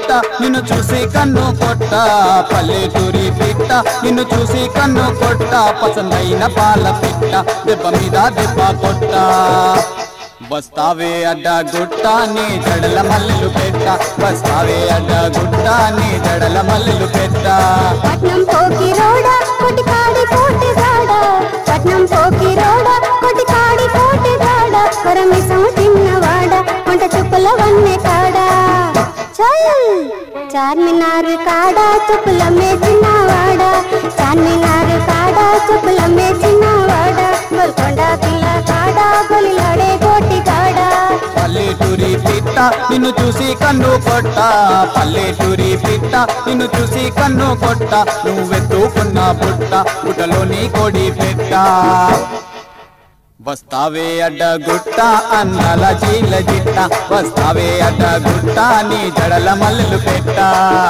కొట్ట నిన్ను చూసి కన్ను కొట్ట పల్లెటూరి పిట్ట నిన్ను చూసి కన్ను కొట్ట పసందైన పాల పిట్ట దెబ్బ మీద దెబ్బ కొట్ట వస్తావే అడ్డ గుట్ట నీ జడల మల్లెలు పెట్ట వస్తావే అడ్డ గుట్ట నీ జడల మల్లెలు పెట్ట పట్నం పోకి రోడ కొటి కాడి కోటి గాడ పట్నం పోకి రోడ కొటి కాడి కోటి గాడ కొరమిసం తిన్నవాడ వంట చుప్పుల వన్నె కాడ చల్ చార్మినారు కాడ చుప్పుల మేచినవాడ చార్మినారు కాడ చుప్పుల మేచినవాడ గోల్కొండ పిల్ల కాడ గొలిలాడే కోటి కాడ పల్లెటూరి పిట్ట నిన్ను చూసి కన్ను కొట్ట పల్లెటూరి పిట్ట నిన్ను చూసి కన్ను కొట్ట నువ్వెత్తుకున్న బుట్ట బుట్టలోని కొడి పెట్ట వస్తావే అడ్డ గుట్ట అన్నల జీల జిట్ట వస్తావే అడ్డ గుట్ట నీ జడల మల్లెలు పెట్ట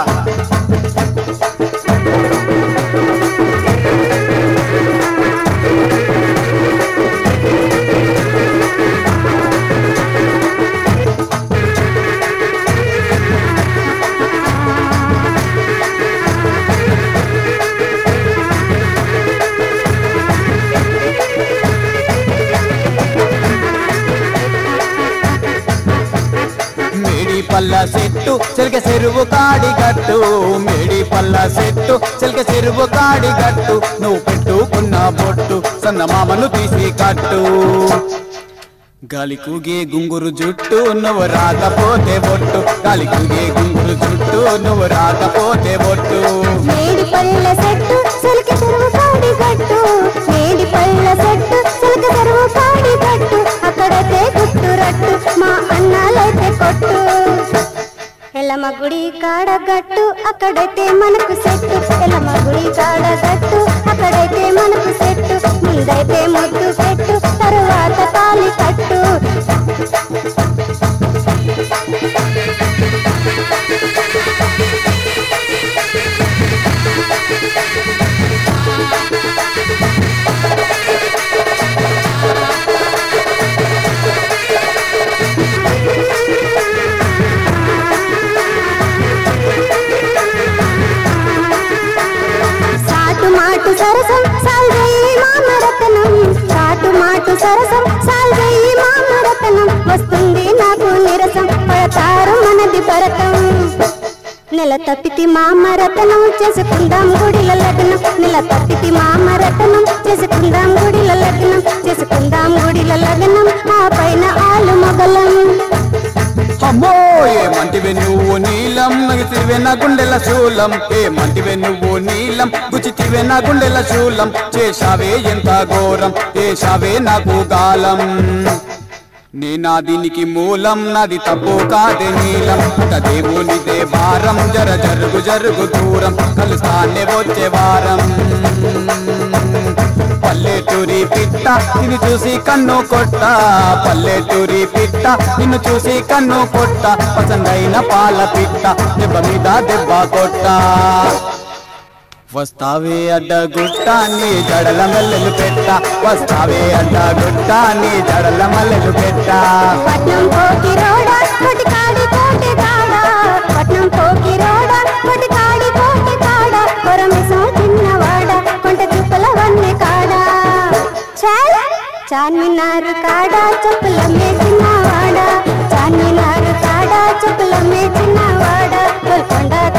మేడి పల్ల చెట్టు చెలిక చెరువు కాడి గట్టు మేడి పల్ల చెట్టు చెలిక చెరువు కాడి గట్టు నువ్వు పెట్టుకున్న బొట్టు సన్న మామను తీసి కట్టు గాలి కూగే గుంగురు జుట్టు నువ్వు రాకపోతే బొట్టు గాలి కూగే గుంగురు జుట్టు నువ్వు రాకపోతే బొట్టు మేడి పళ్ళ సెట్టు సిల్క చెరువు కాడి గట్టు మేడి పళ్ళ సెట్టు సిల్క చెరువు కాడి గట్టు అక్కడైతే గుట్టు రట్టు మా అన్నాలైతే కొట్టు ఎల్లమ్మ గుడి కాడ గట్టు అక్కడైతే మనకు సెట్టు ఎల్లమ్మ గుడి కాడ గట్టు అక్కడైతే మనకు సెట్టు ముందైతే ముద్దు పెట్టు తరువాత తాలి కట్టు సాటు మాటు సరసం సాల్వేయి మామరతనం సాటు మాటు సరసం సాల్వేయి మామరతనం వస్తుంది నాకు నిరసం పడతారు మనది భరతం నెల తప్పితి మామరతనం చేసుకుందాం గుడిల లగ్నం నెల తప్పితి మామరతనం చేసుకుందాం గుడిల లగ్నం చేసుకుందాం గుడిల లగ్నం ఆ పైన ఆలు మొగలం అమ్మో ఏమంటివే నువ్వు నీలం నగితివే నా గుండెల శూలం ఏమంటివే నువ్వు నీలం గుచితివే నా గుండెల శూలం చేశావే ఎంత ఘోరం చేశావే నాకు గాలం నీ నా దీనికి మూలం నాది తప్పు కాదే నీలం దేవునిదే భారం జర జరుగు జరుగు దూరం కలుస్తానే వచ్చే వారం పల్లెటూరి పిట్ట నిన్ను చూసి కన్ను కొట్ట పల్లెటూరి పిట్ట నిన్ను చూసి కన్ను కొట్ట పసందైన పాల పిట్ట దెబ్బ మీద దెబ్బ కొట్ట వస్తావే అడ్డ గుట్ట నీ జడల మల్లెలు పెట్ట వస్తావే అడ్డ గుట్ట నీ జడల మల్లెలు పెట్ట పట్నం పోకి రోడ కొటి కాడి కోటి కాడ పట్నం పోకి రోడ కొటి కాడి కోటి కాడ కొరమిసం తిన్నవాడ కొంట చుక్కల వన్నె కాడ చాల చార్మినారు కాడ చెప్పుల మేచినవాడ చార్మినారు కాడ చెప్పుల మేచినవాడ గోల్కొండ